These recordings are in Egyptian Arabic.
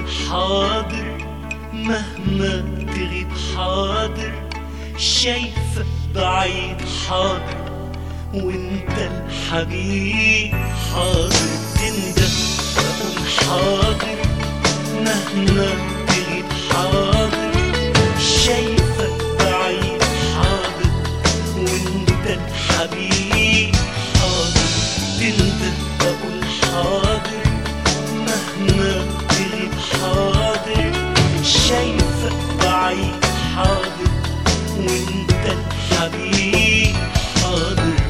حاضر مهما تغيب حاضر شايفك بعيد حاضر وانت الحبيب حاضر تندم اقول حاضر مهما تغيب حاضر شايفك بعيد حاضر وانت الحبيب حاضر تندم اقول حاضر مهما تغيب حاضر شايفك بعيد حاضر وانت الحبيب حاضر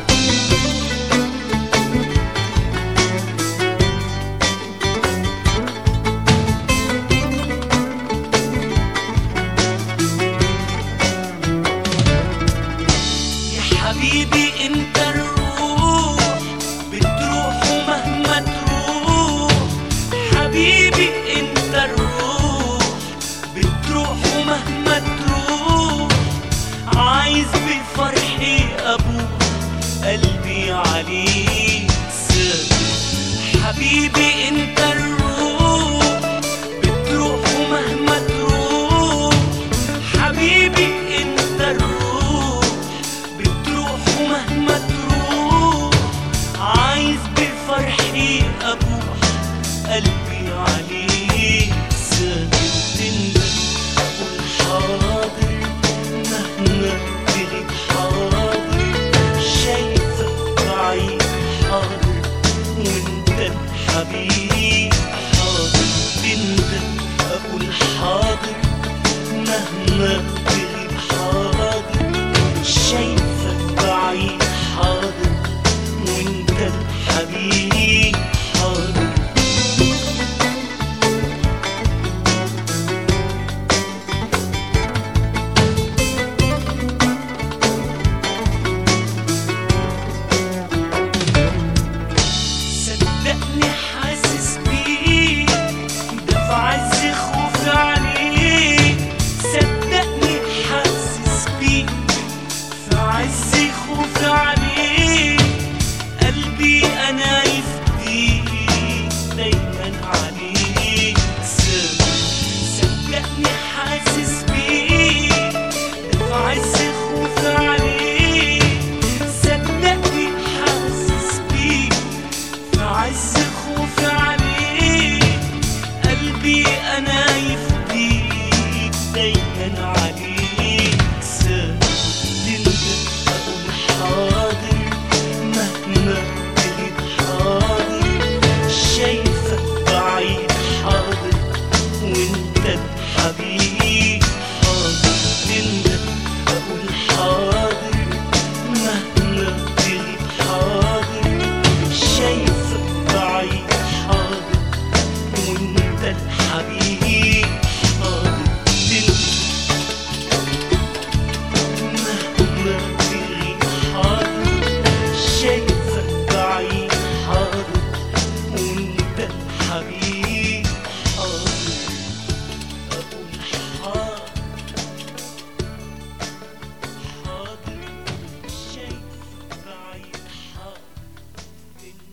يا حبيبي انت الروح بتروح ومهما تروح حبيبي انت الروح بتروح ومهما تروح عايز بفرحي ابوك قلبي عليك سابق حبيبي انت الروح بتروح ومهما تروح حبيبي انت الروح بتروح ومهما تروح عايز بفرحي ابوح قلبي عليك ساكن تندم اقول حاضر مهما تغيب حاضر شايفك بعيد حاضر وانت الحبيب حاضر تندم اقول حاضر مهما تغيب حاضر شايفك بعيد حاضر وانت الحبيب